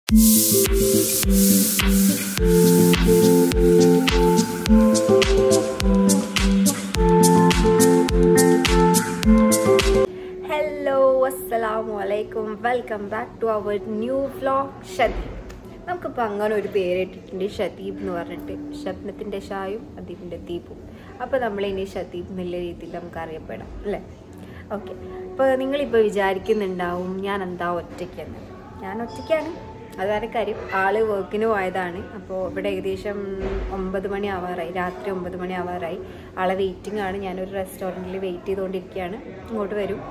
Hello അസ്സലാമു അലൈക്കും welcome back to our new vlog Shadeeb നമുക്കിപ്പോൾ അങ്ങനെ ഒരു പേരിട്ടിട്ടുണ്ട് ഷദീബ് എന്ന് പറഞ്ഞിട്ട് ഷബ്നത്തിൻ്റെ ഷായും അദീബിൻ്റെ ദീപും അപ്പോൾ നമ്മളിനി ഷദീബ് എന്നുള്ള രീതിയിൽ നമുക്ക് അറിയപ്പെടാം അല്ലേ ഓക്കെ അപ്പോൾ നിങ്ങളിപ്പോൾ വിചാരിക്കുന്നുണ്ടാവും ഞാൻ എന്താ ഒറ്റയ്ക്കെന്ന് ഞാൻ ഒറ്റയ്ക്കാണ് അതാണ് കാര്യം ആള് വർക്കിന് പോയതാണ് അപ്പോൾ ഇവിടെ ഏകദേശം ഒമ്പത് മണി ആവാറായി രാത്രി ഒമ്പത് മണി ആവാറായി ആളെ വെയിറ്റിംഗ് ആണ് ഞാനൊരു റെസ്റ്റോറൻറ്റിൽ വെയിറ്റ് ചെയ്തുകൊണ്ടിരിക്കുകയാണ് ഇങ്ങോട്ട് വരും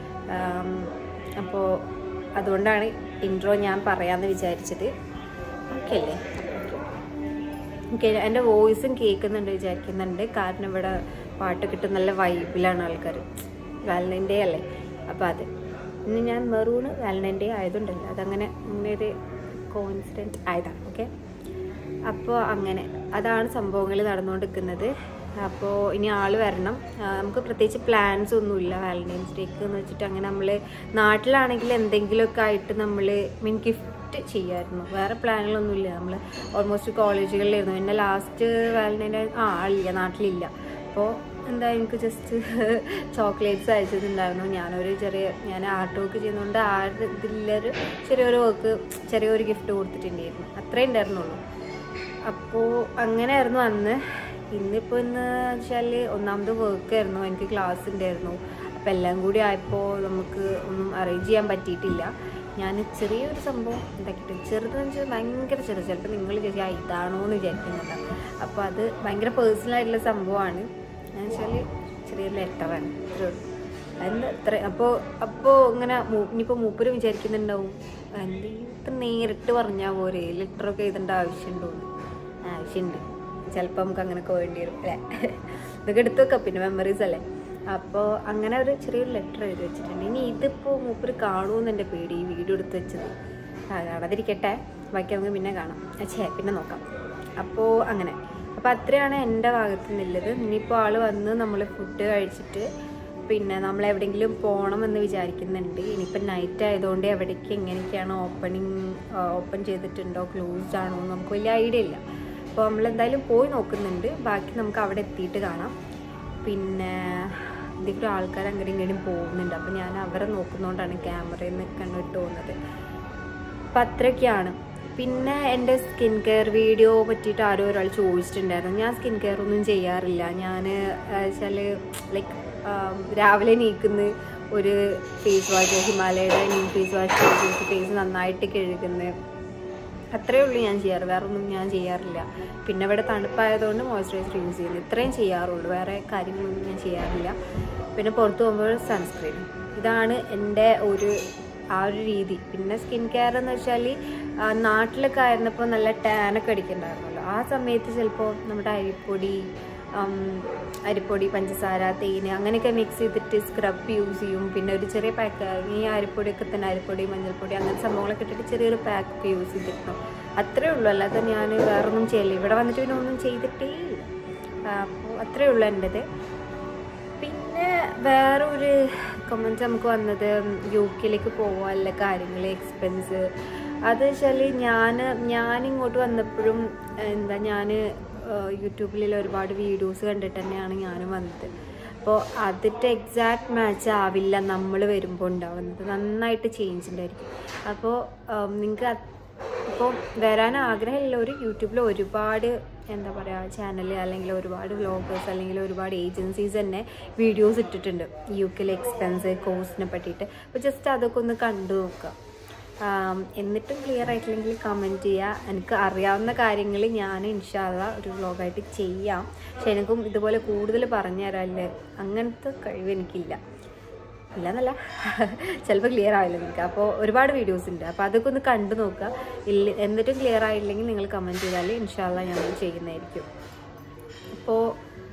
അപ്പോൾ അതുകൊണ്ടാണ് ഇൻട്രോ ഞാൻ പറയാമെന്ന് വിചാരിച്ചത് ഓക്കെ അല്ലേ ഓക്കെ എൻ്റെ വോയിസും കേൾക്കുന്നുണ്ട് വിചാരിക്കുന്നുണ്ട് കാരണം ഇവിടെ പാട്ട് കിട്ടുന്ന നല്ല വൈബിലാണ് ആൾക്കാർ വാലന്റൈൻ ഡേ അല്ലേ അപ്പോൾ അത് ഇന്ന് ഞാൻ മെറൂണ് വാലന്റൈൻ ഡേ ആയതുകൊണ്ടല്ല അതങ്ങനെ അങ്ങനെ ഒരു കോൺസിഡൻറ്റ് ആയതാണ് ഓക്കെ അപ്പോൾ അങ്ങനെ അതാണ് സംഭവങ്ങൾ നടന്നുകൊണ്ടിരിക്കുന്നത് അപ്പോൾ ഇനി ആൾ വരണം ആ, നമുക്ക് പ്രത്യേകിച്ച് പ്ലാൻസ് ഒന്നുമില്ല വാലന്റൈൻസ് ഡേക്ക് എന്ന് വെച്ചിട്ട് അങ്ങനെ നമ്മൾ നാട്ടിലാണെങ്കിൽ എന്തെങ്കിലുമൊക്കെ ആയിട്ട് നമ്മൾ മീൻ ഗിഫ്റ്റ് ചെയ്യായിരുന്നു വേറെ പ്ലാനുകളൊന്നുമില്ല നമ്മൾ ഓൾമോസ്റ്റ് കോളേജുകളിലായിരുന്നു പിന്നെ ലാസ്റ്റ് വാലന്റൈൻ ഡേ ആ ആളില്ല നാട്ടിലില്ല അപ്പോൾ എന്താ എനിക്ക് ജസ്റ്റ് ചോക്ലേറ്റ്സ് അയച്ചിട്ടുണ്ടായിരുന്നു ഞാനൊരു ചെറിയ ഞാൻ ആർട്ട് വർക്ക് ചെയ്യുന്നതുകൊണ്ട് ആ ഒരു ഇതിലൊരു ചെറിയൊരു വർക്ക് ചെറിയൊരു ഗിഫ്റ്റ് കൊടുത്തിട്ടുണ്ടായിരുന്നു അത്രേ ഉണ്ടായിരുന്നുള്ളൂ അപ്പോൾ അങ്ങനെയായിരുന്നു അന്ന് ഇന്നിപ്പോൾ ഇന്ന് വെച്ചാൽ ഒന്നാമത് വർക്കായിരുന്നു എനിക്ക് ക്ലാസ് ഉണ്ടായിരുന്നു അപ്പോൾ എല്ലാം കൂടി ആയപ്പോൾ നമുക്ക് ഒന്നും അറേഞ്ച് ചെയ്യാൻ പറ്റിയിട്ടില്ല ഞാൻ ചെറിയൊരു സംഭവം ഉണ്ടാക്കിയിട്ട് ചെറുതെന്ന് വെച്ചാൽ ഭയങ്കര ചെറുത് ചിലപ്പോൾ നിങ്ങൾ വിചാരിക്കും ആ ഇതാണോ എന്ന് വിചാരിക്കുന്നുണ്ട് അപ്പോൾ അത് ഭയങ്കര പേഴ്സണൽ ആയിട്ടുള്ള സംഭവമാണ് എന്ന് വെച്ചാൽ ചെറിയൊരു ലെറ്ററാണ് ഇത്രേ ഉള്ളൂ എന്താ ഇത്ര അപ്പോൾ അപ്പോൾ ഇങ്ങനെ മൂ- ഇനിയിപ്പോൾ മൂപ്പര് വിചാരിക്കുന്നുണ്ടാവും എന്ത് ഇത്ര നേരിട്ട് പറഞ്ഞാൽ പോരെ ലെറ്ററൊക്കെ എഴുതേണ്ട ആവശ്യമുണ്ടോ ആവശ്യമുണ്ട് ചിലപ്പോൾ നമുക്ക് അങ്ങനെയൊക്കെ വേണ്ടി വരും അല്ലേ ഇതൊക്കെ എടുത്തു വെക്കാം പിന്നെ മെമ്മറീസ് അല്ലേ അപ്പോൾ അങ്ങനെ ഒരു ചെറിയൊരു ലെറ്റർ എഴുതി വെച്ചിട്ടുണ്ട് ഇനി ഇതിപ്പോൾ മൂപ്പര് കാണുമെന്ന് എൻ്റെ പേടി ഈ വീഡിയോ എടുത്ത് വെച്ചത് ആ, കാണാതിരിക്കട്ടെ ബാക്കി നമുക്ക് പിന്നെ കാണാം ഛേ പിന്നെ നോക്കാം അപ്പോൾ അങ്ങനെ അപ്പോൾ അത്രയാണ് എൻ്റെ ഭാഗത്ത് നിന്നുള്ളത് ഇനിയിപ്പോൾ ആൾ വന്ന് നമ്മൾ ഫുഡ് കഴിച്ചിട്ട് പിന്നെ നമ്മൾ എവിടെയെങ്കിലും പോകണമെന്ന് വിചാരിക്കുന്നുണ്ട് ഇനിയിപ്പോൾ നൈറ്റ് ആയതുകൊണ്ട് എവിടേക്ക് എങ്ങനെയൊക്കെയാണ് ഓപ്പണിങ് ഓപ്പൺ ചെയ്തിട്ടുണ്ടോ ക്ലോസ്ഡ് ആണോ എന്ന് നമുക്ക് വലിയ ഐഡിയ ഇല്ല അപ്പോൾ നമ്മൾ എന്തായാലും പോയി നോക്കുന്നുണ്ട് ബാക്കി നമുക്ക് അവിടെ എത്തിയിട്ട് കാണാം പിന്നെ എന്തെങ്കിലും ആൾക്കാർ അങ്ങനെ ഇങ്ങനെയും പോകുന്നുണ്ട് അപ്പോൾ ഞാൻ അവരെ നോക്കുന്നതുകൊണ്ടാണ് ക്യാമറയിൽ നിന്ന് കണ്ണിട്ട് പോകുന്നത് അപ്പം അത്രയൊക്കെയാണ് പിന്നെ എൻ്റെ സ്കിൻ കെയർ വീഡിയോ പറ്റിയിട്ട് ആരോ ഒരാൾ ചോദിച്ചിട്ടുണ്ടായിരുന്നു ഞാൻ സ്കിൻ കെയർ ഒന്നും ചെയ്യാറില്ല ഞാൻ വെച്ചാൽ ലൈക്ക് രാവിലെ നീക്കുന്ന ഒരു ഫേസ് വാഷ് ഹിമാലയയുടെ നീം ഫേസ് വാഷ് ചെയ്തിട്ട് ഫേസ് നന്നായിട്ട് കഴുകുന്നത് അത്രേ ഉള്ളൂ ഞാൻ ചെയ്യാറ് വേറെ ഒന്നും ഞാൻ ചെയ്യാറില്ല പിന്നെ ഇവിടെ തണുപ്പായതുകൊണ്ട് മോയ്സ്ചറൈസർ യൂസ് ചെയ്യുന്നു ഇത്രയും ചെയ്യാറുള്ളൂ വേറെ കാര്യങ്ങളൊന്നും ഞാൻ ചെയ്യാറില്ല പിന്നെ പുറത്ത് പോകുമ്പോൾ സൺസ്ക്രീൻ ഇതാണ് എൻ്റെ ഒരു ആ ഒരു രീതി പിന്നെ സ്കിൻ കെയർ എന്ന് വെച്ചാൽ നാട്ടിലൊക്കെ ആയിരുന്നപ്പോൾ നല്ല ടാനൊക്കെ അടിക്കണ്ടായിരുന്നല്ലോ ആ സമയത്ത് ചിലപ്പോൾ നമ്മുടെ അരിപ്പൊടി ഉം, അരിപ്പൊടി പഞ്ചസാര തേന് അങ്ങനെയൊക്കെ മിക്സ് ചെയ്തിട്ട് സ്ക്രബ് യൂസ് ചെയ്യും പിന്നെ ഒരു ചെറിയ പാക്ക് ഈ അരിപ്പൊടിയൊക്കെ തന്നെ അരിപ്പൊടി മഞ്ഞൾപ്പൊടി അങ്ങനെ സംഭവങ്ങളൊക്കെ ഇട്ടിട്ട് ചെറിയൊരു പാക്ക് ഒക്കെ യൂസ് ചെയ്തിരുന്നു അത്രേ ഉള്ളൂ അല്ലാതെ ഞാൻ വേറൊന്നും ചെയ്യില്ല ഇവിടെ വന്നിട്ട് പിന്നെ ഒന്നും ചെയ്തിട്ടേ ഇല്ല അപ്പോൾ അത്രേ ഉള്ളൂ എൻ്റെത് പിന്നെ വേറെ ഒരു കമൻറ്റ് നമുക്ക് വന്നത് യു കെയിലേക്ക് പോകാനുള്ള കാര്യങ്ങൾ എക്സ്പെൻസ് അത് വെച്ചാൽ ഞാൻ ഞാൻ ഇങ്ങോട്ട് വന്നപ്പോഴും എന്താ ഞാൻ യൂട്യൂബിൽ ഒരുപാട് വീഡിയോസ് കണ്ടിട്ട് തന്നെയാണ് ഞാനും വന്നത് അപ്പോൾ അതിൻ്റെ എക്സാക്ട് മാച്ച് ആവില്ല നമ്മൾ വരുമ്പോൾ ഉണ്ടാവുന്നത് നന്നായിട്ട് ചേഞ്ച് ഉണ്ടായിരിക്കും അപ്പോൾ നിങ്ങൾക്ക് ഇപ്പോൾ വരാൻ ആഗ്രഹമുള്ളവർ യൂട്യൂബിൽ ഒരുപാട് എന്താ പറയുക ചാനൽ അല്ലെങ്കിൽ ഒരുപാട് വ്ലോഗേഴ്സ് അല്ലെങ്കിൽ ഒരുപാട് ഏജൻസീസ് തന്നെ വീഡിയോസ് ഇട്ടിട്ടുണ്ട് യു കെയിലെ എക്സ്പെൻസ് കോഴ്സിനെ പറ്റിയിട്ട് അപ്പോൾ ജസ്റ്റ് അതൊക്കെ ഒന്ന് കണ്ടു നോക്കുക ആം, എന്നിട്ടും ക്ലിയർ ആയിട്ടില്ലെങ്കിൽ കമൻറ്റ് ചെയ്യുക എനിക്ക് അറിയാവുന്ന കാര്യങ്ങൾ ഞാൻ ഇൻഷാല്ല ഒരു വ്ലോഗായിട്ട് ചെയ്യാം പക്ഷെ എനിക്കും ഇതുപോലെ കൂടുതൽ പറഞ്ഞു തരാല്ലേ അങ്ങനത്തെ കഴിവ് എനിക്കില്ല ഇല്ലെന്നല്ല ചിലപ്പോൾ ക്ലിയർ ആവില്ല നിങ്ങൾക്ക് അപ്പോൾ ഒരുപാട് വീഡിയോസ് ഉണ്ട് അപ്പോൾ അതൊക്കെ ഒന്ന് കണ്ടു നോക്കുക ഇല്ല എന്നിട്ടും ക്ലിയർ ആയില്ലെങ്കിൽ നിങ്ങൾ കമൻറ്റ് ചെയ്താൽ ഇൻഷാല്ല ഞാൻ ചെയ്യുന്നതായിരിക്കും അപ്പോൾ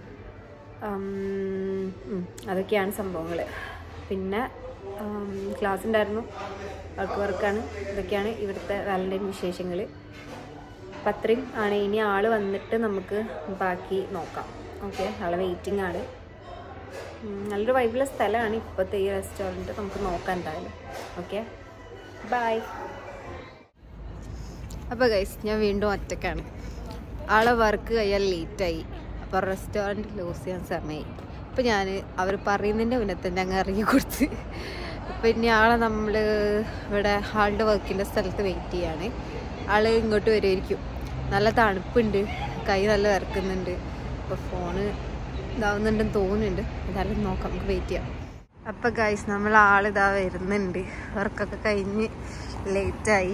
അതൊക്കെയാണ് സംഭവങ്ങൾ പിന്നെ ക്ലാസ് ഉണ്ടായിരുന്നു വർക്ക് വർക്കാണ് ഇതൊക്കെയാണ് ഇവിടുത്തെ വാലൻറ്റൈൻ വിശേഷങ്ങൾ അപ്പം അത്രയും ആണ് ഇനി ആൾ വന്നിട്ട് നമുക്ക് ബാക്കി നോക്കാം ഓക്കെ ആളെ വെയിറ്റിംഗ് ആണ് ഉം, നല്ലൊരു വൈബുള്ള സ്ഥലമാണ് ഇപ്പോഴത്തെ ഈ റെസ്റ്റോറൻറ്റ് നമുക്ക് നോക്കാം എന്തായാലും ഓക്കെ ബൈ അപ്പോൾ ഗൈസ് ഞാൻ വീണ്ടും ഒറ്റക്കാണ് ആളെ വർക്ക് കഴിയാൻ ലേറ്റായി അപ്പോൾ റെസ്റ്റോറൻറ്റ് ക്ലോസ് ചെയ്യാൻ സമയമായി അപ്പോൾ ഞാൻ അവർ പറയുന്നതിൻ്റെ മുന്നേ തന്നെ അങ്ങ് ഇറങ്ങി കൊടുത്ത് അപ്പോൾ ഇനി ആളെ നമ്മൾ ഇവിടെ ആളുടെ വർക്കിൻ്റെ സ്ഥലത്ത് വെയിറ്റ് ചെയ്യാണ് ആൾ ഇങ്ങോട്ട് വരുമായിരിക്കും നല്ല തണുപ്പുണ്ട് കൈ നല്ല വിറക്കുന്നുണ്ട് അപ്പോൾ ഫോണ് ഇതാവുന്നുണ്ടെന്ന് തോന്നുന്നുണ്ട് എന്തായാലും നോക്കാം നമുക്ക് വെയിറ്റ് ചെയ്യാം അപ്പോൾ ഗൈസ് നമ്മൾ ആളിതാ വരുന്നുണ്ട് വർക്കൊക്കെ കഴിഞ്ഞ് ലേറ്റായി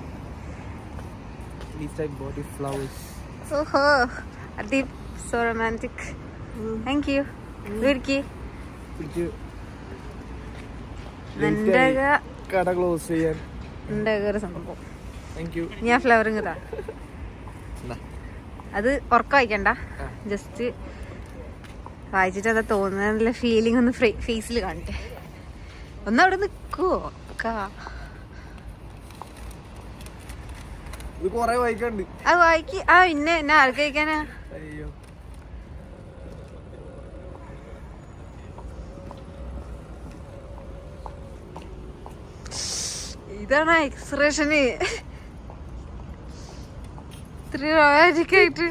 These type body flowers. ഓഹോ Adeep so romantic thank you ഇവർക്ക് പിടിച്ച് നിന്റെ കട ക്ലോസ് ചെയ്യാൻ നിന്റെ ഒരു സംഭവം താങ്ക് യു ഞാൻ ഫ്ലവറിങ് ഇതാ അത് ഉറക്കം വായിക്കണ്ട ജസ്റ്റ് വായിച്ചിട്ട് അതാ തോന്നുന്ന ഫീലിംഗ് ഒന്ന് ഫേസിൽ കാണട്ടെ ഒന്ന് അവിടെ നിൽക്കുവോ കാ ഇത് കൊറേ വായിക്കാണ്ട് അത് വായിക്ക് ആ പിന്നെ എന്നെ ആർക്ക് കഴിക്കാനാ അയ്യോ ഇതാണ് എക്സ്പ്രഷന് ഇത്ര റൊമാൻറ്റിക് ആയിട്ട്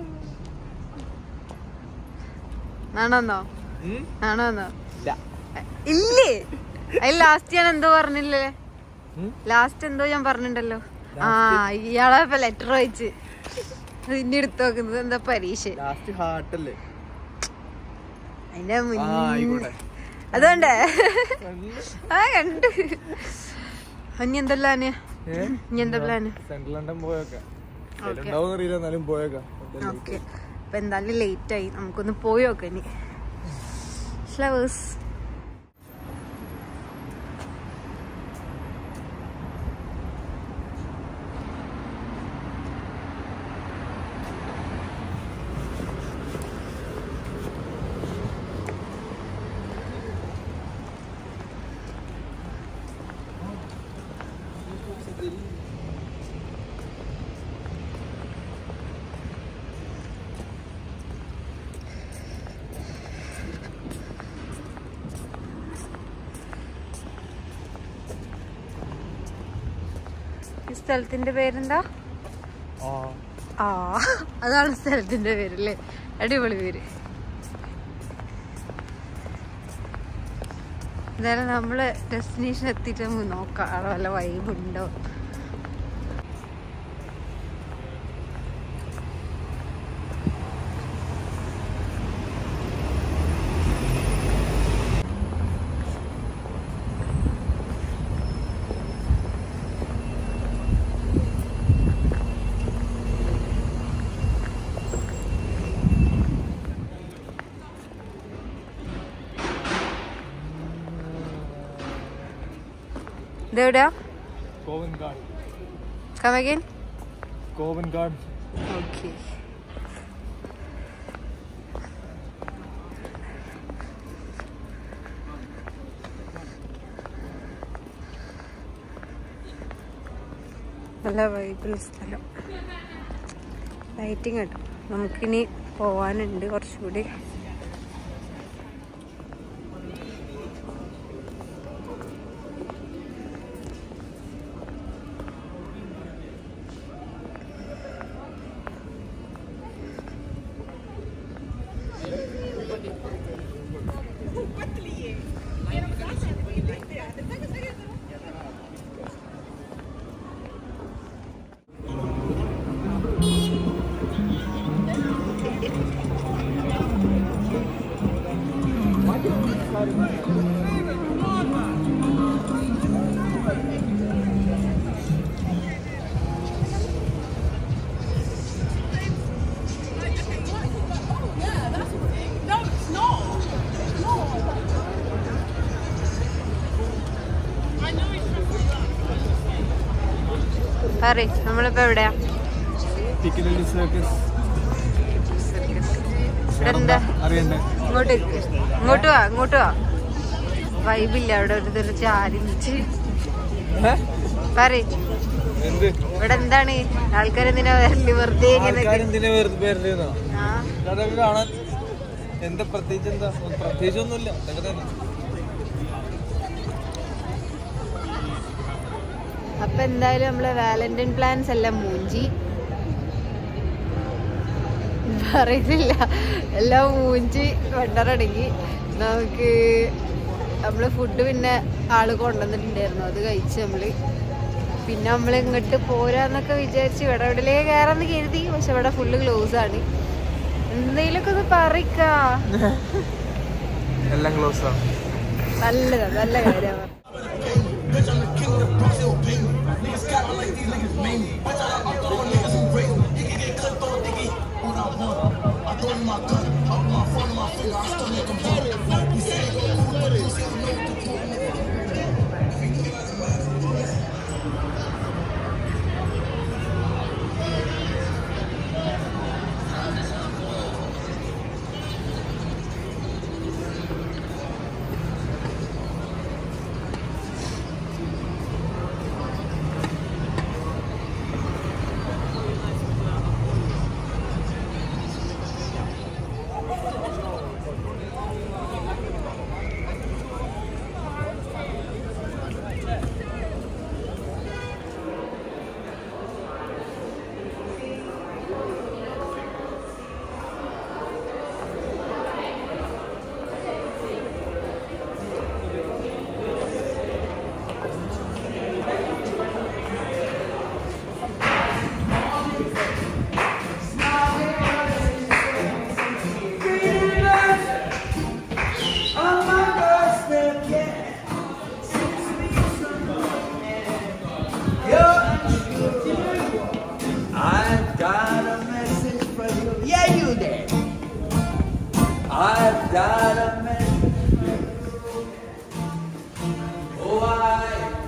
നാണോന്നോ ഉം? നാണോന്നോ ഇല്ല ഇല്ലേ അതിൽ ലാസ്റ്റ് ഞാൻ എന്തോ പറഞ്ഞില്ലേ ഉം? ലാസ്റ്റ് എന്തോ ഞാൻ പറഞ്ഞിട്ടുണ്ടല്ലോ ആ ഇയാളെ ഇപ്പൊ ലെറ്റർ വായിച്ച് ഇനി എടുത്തു നോക്കുന്നത് എന്താ പരീക്ഷ ലാസ്റ്റ് ഹാർട്ട് അല്ലേ അതിന്റെ ആ മുന്നേ ആയിക്കോട്ടെ അതുകൊണ്ടേ ആ കണ്ട് ഇനി എന്താ പ്ലാന് ഏ? ഇനി എന്താ പ്ലാന് സെൻട്രൽ ലണ്ടൻ പോയേക്കാം Okay. ഉണ്ടാവും അറിയില്ല എന്നാലും പോയേക്കാം ഓക്കെ അപ്പൊ എന്തായാലും ലേറ്റ് ആയി നമുക്കൊന്ന് പോയി നോക്കാം ഇനി ഫ്ലവേഴ്സ് ഈ സ്ഥലത്തിന്റെ പേരെന്താ ആ ആ അതാണ് സ്ഥലത്തിന്റെ പേരല്ലേ അടിപൊളി പേര് എന്തായാലും നമ്മള് ഡെസ്റ്റിനേഷൻ എത്തിയിട്ട് നമുക്ക് നോക്കാം അവിടെ വല്ല വൈബ് ഉണ്ടോ ഇതെവിടെയാ Covent garden Come again? Covent garden Okay. നല്ല വൈബിൾ സ്ഥലം ലൈറ്റിംഗ് കേട്ടോ നമുക്കിനി പോവാനുണ്ട് കുറച്ചുകൂടി പറയ് നമ്മളിപ്പോ എവിടെയാ പിക്കലി സർക്കസ് ഇവിടെ എന്താ അറിയണ്ടേ ഇങ്ങോട്ട് നിക്ക്. ഇങ്ങോട്ട് വാ ഇങ്ങോട്ട് വാ വൈബില്ല അവിടെ ഒരു ഇതിൽ ചാരി നിച്ച് പറയ് എന്ത് ഇവിടെ എന്താണ് ആൾക്കാർ എന്തിനാ വരല് വെറുതെ ഇങ്ങനെ ആൾക്കാരെന്തിനാ വെറുതെ പേരുന്നോ ആ, അതൊക്കെ കാണാൻ എന്താ പ്രത്യേകിച്ച് എന്താ പ്രത്യേകിച്ച് ഒന്നുമില്ല അതൊക്കെ തന്നെ അപ്പൊ എന്തായാലും നമ്മളെ വാലന്റൈൻ പ്ലാൻസ് എല്ലാം മൂഞ്ചി പറയുന്നില്ല എല്ലാം മൂഞ്ചി വെണ്ടറടങ്ങി നമുക്ക് നമ്മള് ഫുഡ് പിന്നെ ആള് കൊണ്ടുവന്നിട്ടുണ്ടായിരുന്നു അത് കഴിച്ച് നമ്മള് പിന്നെ നമ്മൾ ഇങ്ങോട്ട് പോരാന്നൊക്കെ വിചാരിച്ച് ഇവിടെ എവിടെയല്ലേ കയറാന്ന് കരുതി പക്ഷെ ഇവിടെ ഫുള്ള് ക്ലോസ് ആണ് എന്തെങ്കിലുമൊക്കെ ഒന്ന് പറിക്കാ എല്ലാം ക്ലോസ് ആണ് നല്ലതാ നല്ല കാര്യമാണ് I've got a message for you. Yeah, you did. I've got a message. Oh, I.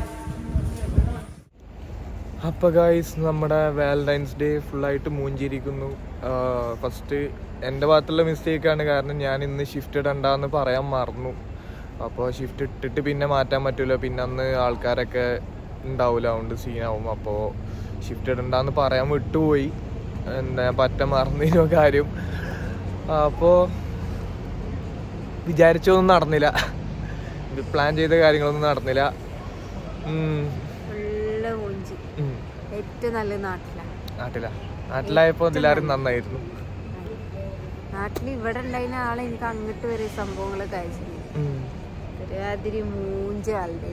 അപ്പൊ ഗായ്സ് നമ്മുടെ വാലന്റൈൻസ് ഡേ ഫുള്ളായിട്ട് മൂഞ്ചിരിക്കുന്നു ഫസ്റ്റ് എൻ്റെ ഭാഗത്തുള്ള മിസ്റ്റേക്കാണ് കാരണം ഞാൻ ഇന്ന് ഷിഫ്റ്റ് ഇടണ്ടെന്ന് പറയാൻ മറന്നു അപ്പോൾ ഷിഫ്റ്റ് ഇട്ടിട്ട് പിന്നെ മാറ്റാൻ പറ്റില്ല പിന്നെ അന്ന് ആൾക്കാരൊക്കെ ഉണ്ടാവില്ല അതുകൊണ്ട് സീനാവും അപ്പോൾ ഷിഫ്റ്റ് ഇടണ്ടെന്ന് പറയാൻ വിട്ടുപോയി എന്താ പറ്റ മറന്നതിനോ കാര്യം അപ്പോൾ വിചാരിച്ചൊന്നും നടന്നില്ല പ്ലാൻ ചെയ്ത കാര്യങ്ങളൊന്നും നടന്നില്ല ഉം. ഫുള്ള് മൂഞ്ചി ഉം. ഏറ്റവും നല്ല നാട്ടിലാണ് നാട്ടിലാ നാട്ടിലായപ്പോ എല്ലാരും നന്നായിരുന്നു നാട്ടിൽ ഇവിടെ ഉണ്ടായിരുന്ന ആളെ എനിക്ക് അങ്ങോട്ട് വരെ സംഭവങ്ങളൊക്കെ അയച്ചു ഉം. ഒരുമാതിരി മൂഞ്ച ആളുടെ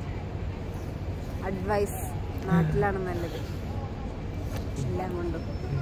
അഡ്വൈസ് നാട്ടിലാണ് നല്ലത് എല്ലാം കൊണ്ടും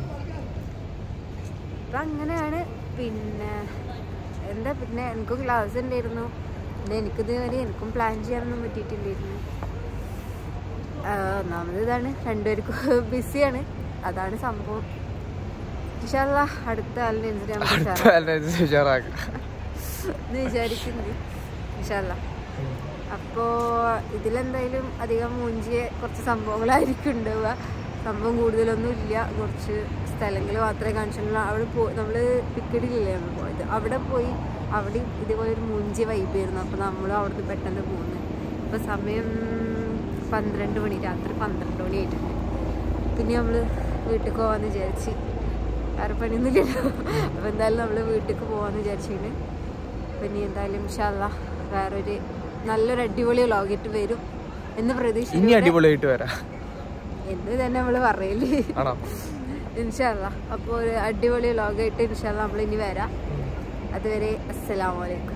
അപ്പൊ അങ്ങനെയാണ് പിന്നെ എന്താ പിന്നെ എനിക്കും ക്ലാസ് ഉണ്ടായിരുന്നു പിന്നെ എനിക്കിത് വരെ എനിക്കും പ്ലാൻ ചെയ്യാനൊന്നും പറ്റിയിട്ടില്ലായിരുന്നു ആഹ് ഒന്നാമത് ഇതാണ് രണ്ടുപേർക്കും ബിസിയാണ് അതാണ് സംഭവം ഇൻഷാല്ല അടുത്ത ആളിനനുസരിച്ച് നമുക്ക് അടുത്ത ഉഷാറാക്കാം. വാലന്റൈൻസ് ഉഷാറാക്കാം എന്ന് വിചാരിക്കുന്നത് ഇൻഷാല്ല അപ്പോൾ ഇതിലെന്തായാലും അധികം മൂഞ്ചിയ കുറച്ച് സംഭവങ്ങളായിരിക്കും ഉണ്ടാവുക സംഭവം കൂടുതലൊന്നും ഇല്ല കുറച്ച് സ്ഥലങ്ങൾ മാത്രമേ കാണിച്ചിട്ടുള്ളൂ അവിടെ പോയി നമ്മൾ പിക്കടിയിലല്ലേ നമ്മൾ പോയത് അവിടെ പോയി അവിടെ ഇതുപോലെ ഒരു മൂഞ്ചിയ വൈബായിരുന്നു അപ്പോൾ നമ്മൾ അവിടുന്ന് പെട്ടെന്ന് പോകുന്നു ഇപ്പോൾ സമയം പന്ത്രണ്ട് മണി രാത്രി പന്ത്രണ്ട് മണി ആയിട്ടുണ്ട് പിന്നെ നമ്മൾ വീട്ടിൽ പോകാമെന്ന് വിചാരിച്ച് വേറെ പണിയൊന്നുമില്ലല്ലോ അപ്പോൾ എന്തായാലും നമ്മൾ വീട്ടിലേക്ക് പോകാമെന്ന് വിചാരിച്ചിട്ട് പിന്നെ എന്തായാലും ഇൻഷാല്ല വേറൊരു നല്ലൊരു അടിപൊളി വ്ളോഗിട്ട് വരും എന്ന് ഇനി പ്രതീക്ഷിക്കുന്നു അടിപൊളിയായിട്ട് വരാം എന്ന് തന്നെ നമ്മൾ പറയല് ആണോ ഇൻഷാല്ല അപ്പോൾ ഒരു അടിപൊളി വ്ളോഗായിട്ട് ഇൻഷാല്ല നമ്മൾ ഇനി വരാം അതുവരെ അസ്സലാമലൈക്കും